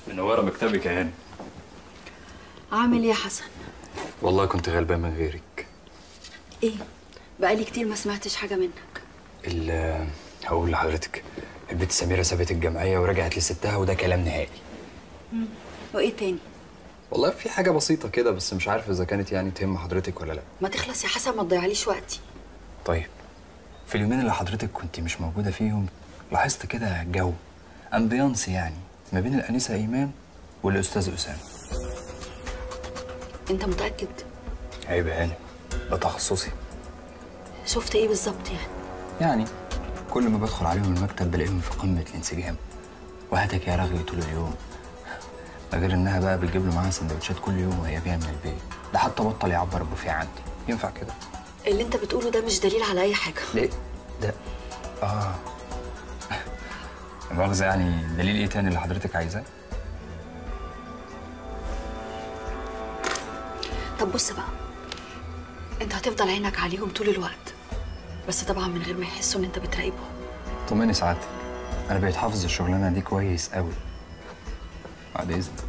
منوره مكتبك يا هاني عامل ايه يا حسن والله كنت غلبان من غيرك ايه بقالي كتير ما سمعتش حاجه منك ال هقول لحضرتك البنت سميره سابت الجمعيه ورجعت لستها وده كلام نهائي وايه تاني والله في حاجه بسيطه كده بس مش عارف اذا كانت يعني تهم حضرتك ولا لا ما تخلص يا حسن ما تضيعليش وقتي طيب في اليومين اللي حضرتك كنت مش موجوده فيهم لاحظت كده جو امبيانس يعني ما بين الانسه ايمان والاستاذ اسامه انت متاكد عيب يا هاني ده تخصصي شفت ايه بالظبط يعني يعني كل ما بدخل عليهم المكتب بلاقيهم في قمه الانسجام وهاتك يا رغي طول اليوم ده غير انها بقى بتجيب له معاها سندوتشات كل يوم وهي جايه من البيت ده حتى بطل يعبر البوفيه عندي ينفع كده اللي انت بتقوله ده مش دليل على اي حاجه ليه ده اه مؤاخذة يعني دليل ايه تاني اللي حضرتك عايزاه؟ طب بص بقى انت هتفضل عينك عليهم طول الوقت بس طبعا من غير ما يحسوا ان انت بتراقبهم طمني سعادتك انا بقيت حافظ الشغلانه دي كويس قوي بعد اذنك